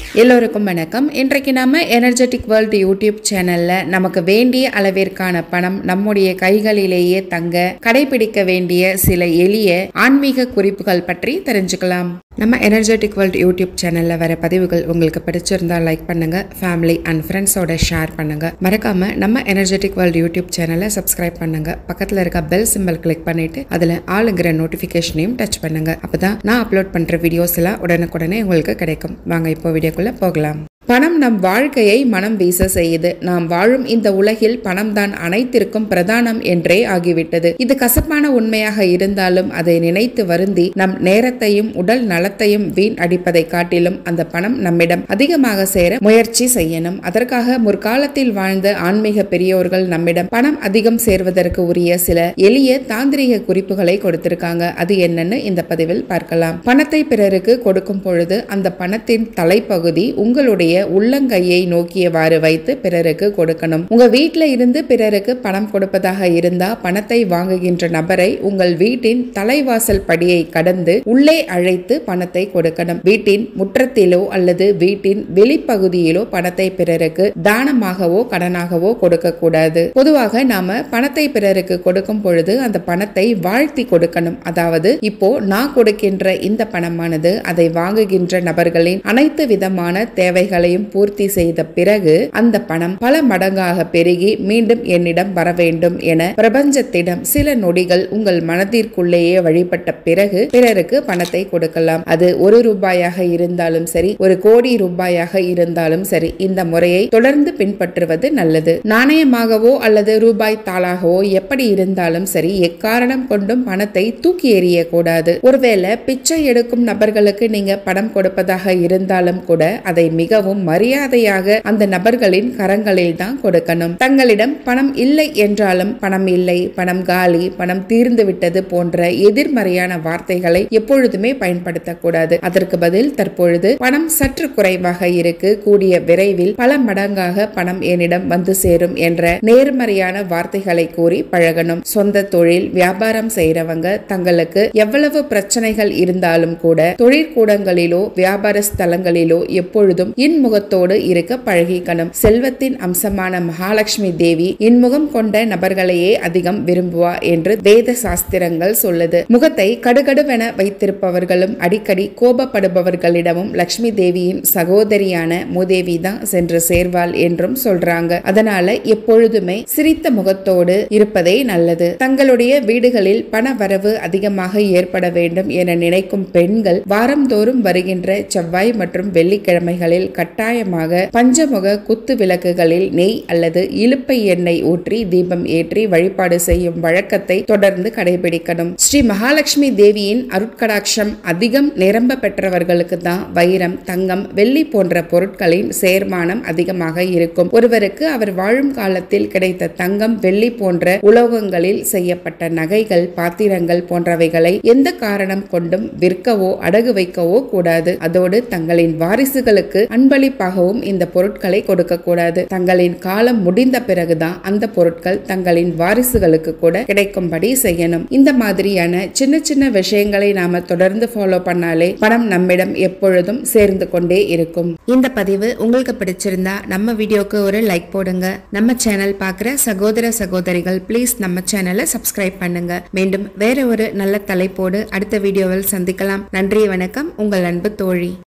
எல்லோருக்கும் வணக்கம் இன்றைக்கு நம்ம எனர்ஜெட்டிக் வேர்ல்டு யூடியூப் சேனல்ல நமக்கு வேண்டிய அளவிற்கான பணம் நம்முடைய கைகளிலேயே தங்க கடைபிடிக்க வேண்டிய சில எளிய ஆன்மீக குறிப்புகள் பற்றி தெரிஞ்சுக்கலாம் நம்ம எனர்ஜெட்டிக் வேர்ல்டு யூடியூப் சேனல்ல வர பதிவுகள் உங்களுக்கு பிடிச்சிருந்தா லைக் பண்ணுங்க ஃபேமிலி அண்ட் ஃப்ரெண்ட்ஸோட ஷேர் பண்ணுங்க மறக்காம நம்ம எனர்ஜெட்டிக் வேர்ல்டு யூடியூப் சேனலை சப்ஸ்கிரைப் பண்ணுங்க பக்கத்துல இருக்க பெல் சிம்பல் கிளிக் பண்ணிட்டு அதுல ஆளுங்கிற நோட்டிபிகேஷனையும் டச் பண்ணுங்க அப்பதான் நான் அப்லோட் பண்ற வீடியோஸ் எல்லாம் உடனுக்குடனே உங்களுக்கு கிடைக்கும் வாங்க இப்போ வீடியோக்குள்ள போகலாம் பணம் நம் வாழ்க்கையை மனம் வீச செய்யுது நாம் வாழும் இந்த உலகில் பணம் தான் அனைத்திற்கும் பிரதானம் என்றே ஆகிவிட்டது இது கசப்பான உண்மையாக இருந்தாலும் அதை நினைத்து வருந்தி நம் நேரத்தையும் உடல் நலத்தையும் வீண் அடிப்பதை காட்டிலும் அந்த பணம் நம்மிடம் அதிகமாக சேர முயற்சி செய்யணும் அதற்காக முற்காலத்தில் வாழ்ந்த ஆன்மீக பெரியோர்கள் நம்மிடம் பணம் அதிகம் சேர்வதற்கு உரிய சில எளிய தாந்திரிக குறிப்புகளை கொடுத்திருக்காங்க அது என்னன்னு இந்த பதிவில் பார்க்கலாம் பணத்தை பிறருக்கு கொடுக்கும் பொழுது அந்த பணத்தின் தலைப்பகுதி உங்களுடைய உள்ளங்கையை நோக்கியவாறு வைத்து பிறருக்கு கொடுக்கணும் உங்க வீட்ல இருந்து பிறருக்கு பணம் கொடுப்பதாக இருந்தா பணத்தை வாங்குகின்ற நபரை உங்கள் வீட்டின் தலைவாசல் படியை கடந்து உள்ளே அழைத்து பணத்தை கொடுக்கணும் வீட்டின் முற்றத்திலோ அல்லது வீட்டின் வெளிப்பகுதியிலோ பணத்தை பிறருக்கு தானமாகவோ கடனாகவோ கொடுக்க கூடாது பொதுவாக நாம பணத்தை பிறருக்கு கொடுக்கும் பொழுது அந்த பணத்தை வாழ்த்தி கொடுக்கணும் அதாவது இப்போ நான் கொடுக்கின்ற இந்த பணமானது அதை வாங்குகின்ற நபர்களின் அனைத்து விதமான தேவைகளையும் பூர்த்தி செய்த பிறகு அந்த பணம் பல மடங்காக பெருகி மீண்டும் என்னிடம் வர வேண்டும் என பிரபஞ்சத்திடம் சில நொடிகள் உங்கள் மனதிற்குள்ளேயே வழிபட்ட பிறகு பிறருக்கு பணத்தை கொடுக்கலாம் அது ஒரு ரூபாயாக இருந்தாலும் சரி ஒரு கோடி ரூபாயாக இருந்தாலும் சரி இந்த முறையை தொடர்ந்து பின்பற்றுவது நல்லது நாணயமாகவோ அல்லது ரூபாய் தாளாகவோ எப்படி இருந்தாலும் சரி எக்காரணம் கொண்டும் பணத்தை தூக்கி எறியக்கூடாது ஒருவேளை பிச்சை எடுக்கும் நபர்களுக்கு நீங்க பணம் கொடுப்பதாக இருந்தாலும் கூட அதை மிகவும் மரியாதையாக அந்த நபர்களின் கரங்களில் தான் கொடுக்கணும் தங்களிடம் பணம் இல்லை என்றாலும் பணம் இல்லை பணம் காலி பணம் தீர்ந்து விட்டது போன்ற எதிர்மறையான வார்த்தைகளை எப்பொழுதுமே பயன்படுத்தக்கூடாது அதற்கு பதில் தற்பொழுது பணம் சற்று குறைவாக இருக்கு கூடிய விரைவில் பல மடங்காக பணம் என்னிடம் வந்து சேரும் என்ற நேர்மறையான வார்த்தைகளை கூறி பழகணும் சொந்த தொழில் வியாபாரம் செய்யறவங்க தங்களுக்கு எவ்வளவு பிரச்சனைகள் இருந்தாலும் கூட தொழிற்கூடங்களிலோ வியாபார ஸ்தலங்களிலோ எப்பொழுதும் இன்முகத்தோடு இருக்க பழகிக்கணும் செல்வத்தின் அம்சமான மகாலட்சுமி தேவி இன்முகம் கொண்ட நபர்களையே அதிகம் விரும்புவா என்று வேத சாஸ்திரங்கள் சொல்லுது முகத்தை கடுகடுவென வைத்திருப்பவர்களும் அடிக்கடி கோபப்படுபவர்களிடமும் லட்சுமி தேவியின் சகோதரியான மூதேவி தான் சென்று சேர்வாள் என்றும் சொல்றாங்க அதனால எப்பொழுதுமே சிரித்த முகத்தோடு இருப்பதே நல்லது தங்களுடைய வீடுகளில் பண வரவு அதிகமாக ஏற்பட வேண்டும் என நினைக்கும் பெண்கள் வாரந்தோறும் வருகின்ற செவ்வாய் மற்றும் வெள்ளிக்கிழமைகளில் கட்டாயமாக பஞ்சமுக குத்து விளக்குகளில் நெய் அல்லது இலுப்பை எண்ணெய் ஊற்றி தீபம் ஏற்றி வழிபாடு செய்யும் வழக்கத்தை தொடர்ந்து கடைபிடிக்கணும் ஸ்ரீ மகாலட்சுமி தேவியின் அருட்கடாட்சம் அதிகம் நிரம்ப பெற்றவர்களுக்கு தான் வைரம் தங்கம் வெள்ளி போன்ற பொருட்களின் சேர்மானம் அதிகமாக இருக்கும் ஒருவருக்கு அவர் வாழும் காலத்தில் கிடைத்த தங்கம் வெள்ளி போன்ற உலோகங்களில் செய்யப்பட்ட நகைகள் பாத்திரங்கள் போன்றவைகளை எந்த காரணம் கொண்டும் விற்கவோ அடகு வைக்கவோ கூடாது அதோடு தங்களின் வாரிசுகளுக்கு அன்பளிப்பாகவும் இந்த பொருட்களை கொடுக்க கூடாது தங்களின் காலம் முடிந்த பிறகுதான் அந்த பொருட்கள் தங்களின் வாரிசுகளுக்கு கூட கிடைக்கும்படி செய்யணும் இந்த மாதிரியான சின்ன சின்ன விஷயங்களை நாம தொடர்ந்து ஃபாலோ பண்ணாலே பணம் நம்மிடம் எப்பொழுதும் சேர்ந்து கொண்டே இருக்கும் இந்த பதிவு உங்களுக்கு பிடிச்சிருந்தா நம்ம வீடியோக்கு ஒரு லைக் போடுங்க நம்ம சேனல் பார்க்குற சகோதர சகோதரிகள் ப்ளீஸ் நம்ம சேனலை சப்ஸ்கிரைப் பண்ணுங்க மீண்டும் வேற ஒரு நல்ல தலைப்போடு அடுத்த வீடியோவில் சந்திக்கலாம் நன்றி வணக்கம் உங்கள் அன்பு தோழி